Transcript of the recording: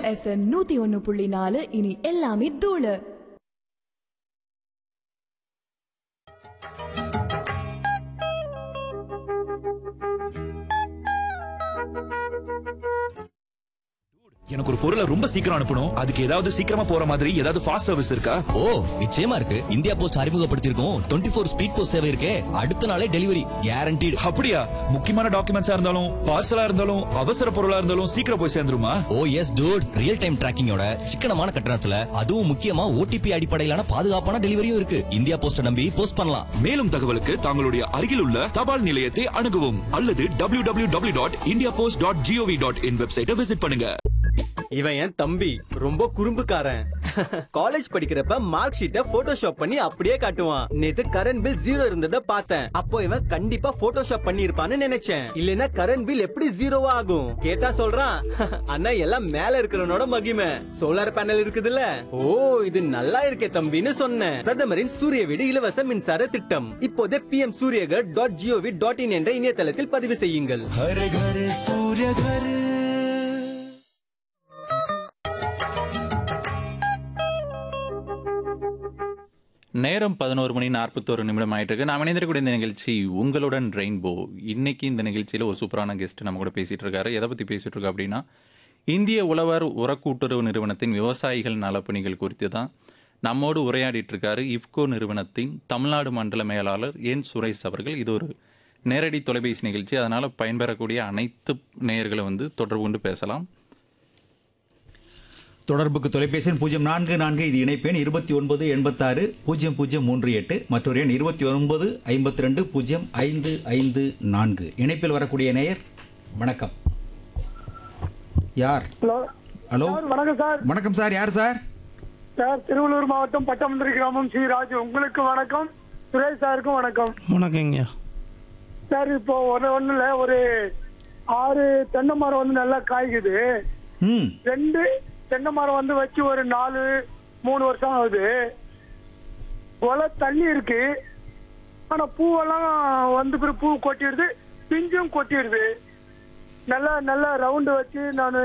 FM நூத்தி ஒன்னு புள்ளி நாலு இனி எல்லாமே தூளு எனக்கு ஒரு பொருளை ரொம்ப சீக்கிரம் அனுப்பணும் அதுக்கு ஏதாவது சீக்கிரமா போற மாதிரி ஏதாவது ஃபாஸ்ட் சர்வீஸ் இருக்கா ஓ நிச்சயமா இருக்கு இந்தியா போஸ்ட் அறிமுகப்படுத்தியிருக்கோம் டுவெண்ட்டி ஃபோர் ஸ்பீட் போஸ்ட் சேவை இருக்கே அடுத்த நாளே டெலிவரி கேரண்டீடு அப்படியா முக்கியமான டாக்குமெண்ட்ஸா இருந்தாலும் பார்சலா இருந்தாலும் அவசர பொருளா இருந்தாலும் சீக்கிரம் போய் சேர்ந்துருமா oh yes dude real time டிராக்கிங்கோட சிக்கனமான கட்டணத்துல அதுவும் முக்கியமா ஓடிபி அடிப்படையிலான பாதுகாப்பான டெலிவரியும் இருக்கு இந்தியா போஸ்ட நம்பி போஸ்ட் பண்ணலாம் மேலும் தகவலுக்கு தங்களுடைய அருகில் உள்ள தபால் நிலையத்தை அணுகவும் அல்லது W W W dot India post dot G O V dot in வெப்சைட்டை விசிட் பண்ணுங்க இவன் என் தம்பி ரொம்ப குறும்புக்காரன் காலேஜ் படிக்கிறப்ப மார்க் ஷீட்டை போட்டோஷாப் பண்ணி அப்படியே காட்டுவான் நேத்து கரண்ட் பில் ஜீரோ இருந்ததை பார்த்தேன் அப்போ இவன் கண்டிப்பா போட்டோஷாப் பண்ணி இருப்பான்னு நினைச்சேன் இல்லனா கரண்ட் பில் எப்படி ஜீரோவா ஆகும் கேட்டா சொல்றான் அண்ணா எல்லாம் மேல இருக்கிறவனோட மகிமை சோலார் பேனல் இருக்குதுல்ல ஓ இது நல்லா இருக்கே தம்பின்னு சொன்னேன் பிரதமரின் சூரிய வீடு இலவச மின்சார திட்டம் இப்போதே PM Suryaghar dot G O V dot in என்ற இணையதளத்தில் பதிவு செய்யுங்கள் நேரம் பதினோரு மணி நாற்பத்தோரு நிமிடம் ஆயிட்டு இருக்கு நாம் இணைந்திருக்கக்கூடிய இந்த நிகழ்ச்சி உங்களுடன் ரெயின்போ இன்னைக்கு இந்த நிகழ்ச்சியில் ஒரு சூப்பரான கெஸ்ட் நம்ம கூட பேசிட்டு இருக்காரு எதை பற்றி பேசிட்டு இருக்கோம் அப்படின்னா இந்திய உழவர் உரக்கூட்டுறவு நிறுவனத்தின் விவசாயிகள் நலப்பணிகள் குறித்து தான் நம்மோடு உரையாடிட்டு இருக்காரு இஃப்கோ நிறுவனத்தின் தமிழ்நாடு மண்டல மேலாளர் என் சுரேஷ் அவர்கள் இது ஒரு நேரடி தொலைபேசி நிகழ்ச்சி அதனால் பயன்பெறக்கூடிய அனைத்து நேயர்களும் வந்து தொடர்பு கொண்டு பேசலாம் தொடர்புக்கு தொலைபேசி எண் பூஜ்ஜியம் நான்கு நான்கு இது இணைப்பெண் இருபத்தி ஒன்பது எண்பத்தாறு பூஜ்ஜியம் பூஜ்ஜியம் மூன்று எட்டு மற்றொரு எண் இருபத்தி ஒன்பது ஐம்பத்தி ரெண்டு பூஜ்ஜியம் ஐந்து ஐந்து நான்கு இணைப்பில் வரக்கூடிய நேயர் வணக்கம் யார் ஹலோ ஹலோ சார் வணக்கம் சார் வணக்கம் சார் யார் சார் சார் திருவள்ளூர் மாவட்டம் பட்டமந்திரி கிராமம் சி ராஜு உங்களுக்கு வணக்கம் சுரேஷ் சாருக்கும் வணக்கம் வணக்கங்க சார் இப்போ ஒரு ஒண்ணுல ஒரு ஆறு தென்னை மரம் வந்து நல்லா காய்க்குது ம் ரெண்டு தென்னை மரம் வந்து வச்சு ஒரு நாலு மூணு வருஷம் ஆகுது கொலை தண்ணி இருக்கு ஆனா பூவெல்லாம் வந்து பிறகு பூ கொட்டிடுது பிஞ்சும் கொட்டிடுது நல்லா நல்லா ரவுண்டு வச்சு நான்